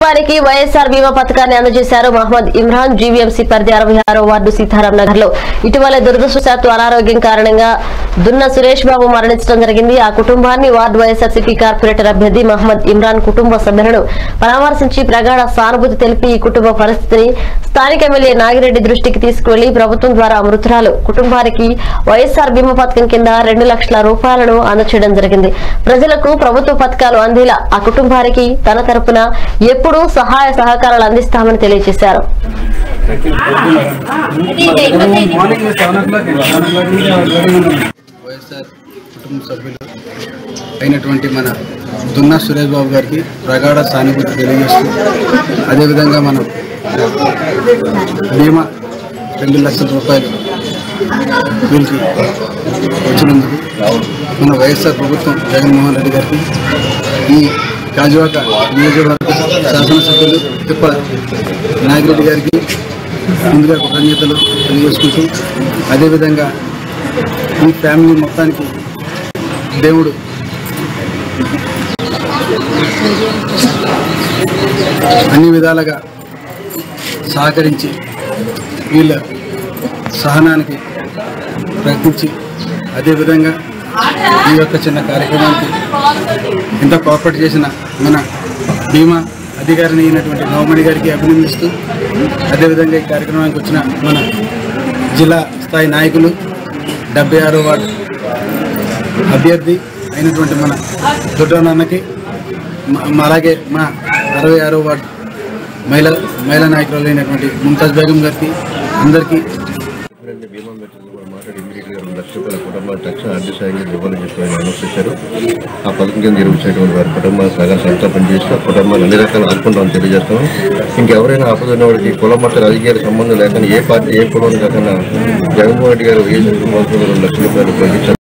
వారికి వైఎస్ఆర్ బీమా పథకాన్ని అందజేశారు మహమ్మద్ ఇమ్రాన్ జీవీఎంసీ పరిధి అరవై ఆరో వార్డు సీతారాం నగర్ లో ఇటీవల దురదృష్టవశాత్తు అనారోగ్యం కారణంగా దున్న సురేష్ బాబు మరణించడం జరిగింది ఆ కుటుంబాన్ని వార్డు వైఎస్ఆర్సీపీ కార్పొరేటర్ అభ్యర్థి మహమ్మద్ ఇమ్రాన్ కుటుంబ సభ్యులను పరామర్శించి ప్రగాఢ సానుభూతి తెలిపి ఈ కుటుంబ పరిస్థితిని స్థానిక ఎమ్మెల్యే నాగిరెడ్డి దృష్టికి తీసుకువెళ్లి ప్రభుత్వం ద్వారా మృతురాలు కుటుంబానికి వైఎస్ఆర్ బీమా పథకం కింద రెండు లక్షల రూపాయలను అందచేయడం జరిగింది ప్రజలకు ప్రభుత్వ పథకాలు అందేలా ఆ కుటుంబానికి తన తరపున ఎప్పుడూ సహాయ సహకారాలు అందిస్తామని తెలియజేశారు morning seven o'clock seven o'clock నుంచి వైఎస్ఆర్ కుటుంబ సభ్యులు అయినటువంటి మన దున్నా సురేష్ బాబు గారికి ప్రగాఢ సానుభూతి తెలియజేస్తూ అదేవిధంగా మనం బీమా రెండు లక్షల రూపాయలు వీళ్ళకి వచ్చినందుకు మన వైఎస్ఆర్ ప్రభుత్వం జగన్మోహన్ రెడ్డి గారికి ఈ కాజువాక నియోజకవర్గ శాసనసభ్యులు తిప్ప నాగిరెడ్డి గారికి ముందుగా కృతజ్ఞతలు తెలియజేసుకుంటూ అదేవిధంగా ఈ ఫ్యామిలీ మొత్తానికి దేవుడు అన్ని విధాలుగా సహకరించి వీళ్ళ సహనానికి ప్రయత్నించి అదేవిధంగా ఈ యొక్క చిన్న కార్యక్రమానికి ఇంత కోఆపరేట్ చేసిన మన బీమా అధికారిని అయినటువంటి నవమణి గారికి అభినందిస్తూ అదేవిధంగా ఈ కార్యక్రమానికి వచ్చిన మన జిల్లా స్థాయి నాయకులు డెబ్బై ఆరో వార్డు అభ్యర్థి అయినటువంటి మన దొడ్డనాన్నకి మ- మ- అలాగే మా అరవై ఆరో వార్డు మహిళా మహిళా నాయకురాలు అయినటువంటి ముంతాజ్ బేగం గారికి అందరికీ రెండు బీమా మెట్రిక్ కూడా మాట్లాడి ఇమీడియట్ గా రెండు లక్షల రూపాయల కుటుంబానికి తక్షణ ఆర్థిక సాయంగా ఇవ్వాలని చెప్పి ఆయన అనౌన్స్ చేశారు ఆ పథకం కింద నిర్వహించినటువంటి వారి కుటుంబాన్ని సగా సంతాపం చేసి ఆ కుటుంబాన్ని అన్ని రకాలు ఆదుకుంటామని తెలియజేస్తాం ఇంకెవరైనా ఆపదన్న వాడికి కులం మత రాజకీయాల సంబంధం లేకుండా ఏ పార్టీ ఏ కులం కాకుండా జగన్మోహన్ రెడ్డి గారు వైఎస్ఆర్ కుటుంబానికి రెండు లక్షల రూపాయలు ప్రకటించారు